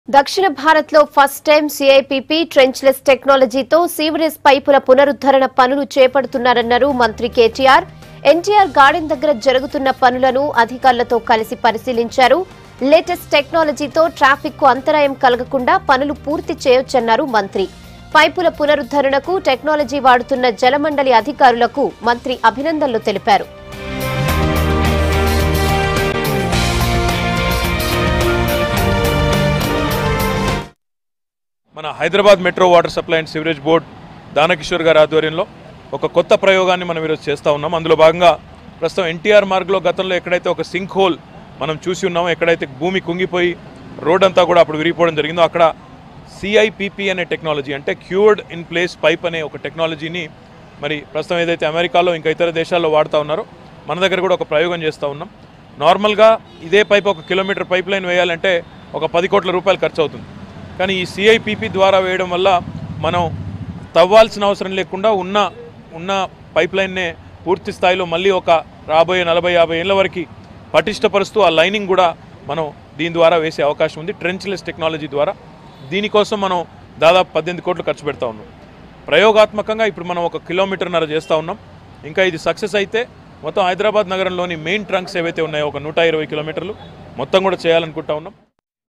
దక్షిణ భారత్ లో first time సిఐపిపి ట్రెంచ్లెస్ టెక్నాలజీతో సీవరేజ్ పైపుల పునరుద్ధరణ పనులు చేపడుతున్నారన్నారు మంత్రి కేటీఆర్ ఎన్టీఆర్ గార్డెన్ దగ్గర జరుగుతున్న పనులను అధికారులతో కలిసి పరిశీలించారు లేటెస్ట్ టెక్నాలజీతో ట్రాఫిక్ కు అంతరాయం కలగకుండా పనులు పూర్తి చేయొచ్చన్నారు మంత్రి పైపుల పునరుద్ధరణకు టెక్నాలజీ వాడుతున్న జలమండలి అధికారులకు మంత్రి అభినందనలు తెలిపారు మన Hyderabad metro water supply and sewerage board Danakishore గారి ఆధ్వర్యంలో ఒక కొత్త ప్రయోగాన్ని మనం ఈరోజు చేస్తూ ఉన్నాం అందులో భాగంగా ప్రస్తుతం ఎన్టీఆర్ మార్గ్లో గతంలో ఎక్కడైతే ఒక సింక్ హోల్ మనం చూసి ఉన్నామో ఎక్కడైతే భూమి కుంగిపోయి రోడ్ అంతా కూడా అప్పుడు విరిగిపోవడం జరిగిందో అక్కడ సిఐపిపి అనే టెక్నాలజీ అంటే క్యూర్డ్ ఇన్ ప్లేస్ పైప్ అనే ఒక టెక్నాలజీని మరి ప్రస్తుతం ఏదైతే అమెరికాలో ఇంకా ఇతర దేశాల్లో వాడుతూ ఉన్నారో మన దగ్గర కూడా ఒక ప్రయోగం చేస్తూ ఉన్నాం నార్మల్గా ఇదే పైప్ ఒక కిలోమీటర్ పైప్ లైన్ వేయాలంటే ఒక పది కోట్ల రూపాయలు ఖర్చు అవుతుంది కానీ ఈ సిఐపిపి ద్వారా వేయడం వల్ల మనం తవ్వాల్సిన అవసరం లేకుండా ఉన్న ఉన్న పైప్ లైన్నే పూర్తి స్థాయిలో మళ్ళీ ఒక రాబోయే నలభై యాభై ఏళ్ళ వరకు పటిష్టపరుస్తూ ఆ లైనింగ్ కూడా మనం దీని ద్వారా వేసే అవకాశం ఉంది ట్రెంచ్లెస్ టెక్నాలజీ ద్వారా దీనికోసం మనం దాదాపు పద్దెనిమిది కోట్లు ఖర్చు పెడతా ఉన్నాం ప్రయోగాత్మకంగా ఇప్పుడు మనం ఒక కిలోమీటర్న్నర చేస్తూ ఉన్నాం ఇంకా ఇది సక్సెస్ అయితే మొత్తం హైదరాబాద్ నగరంలోని మెయిన్ ట్రంక్స్ ఏవైతే ఉన్నాయో ఒక నూట ఇరవై కిలోమీటర్లు మొత్తం కూడా చేయాలనుకుంటా ఉన్నాం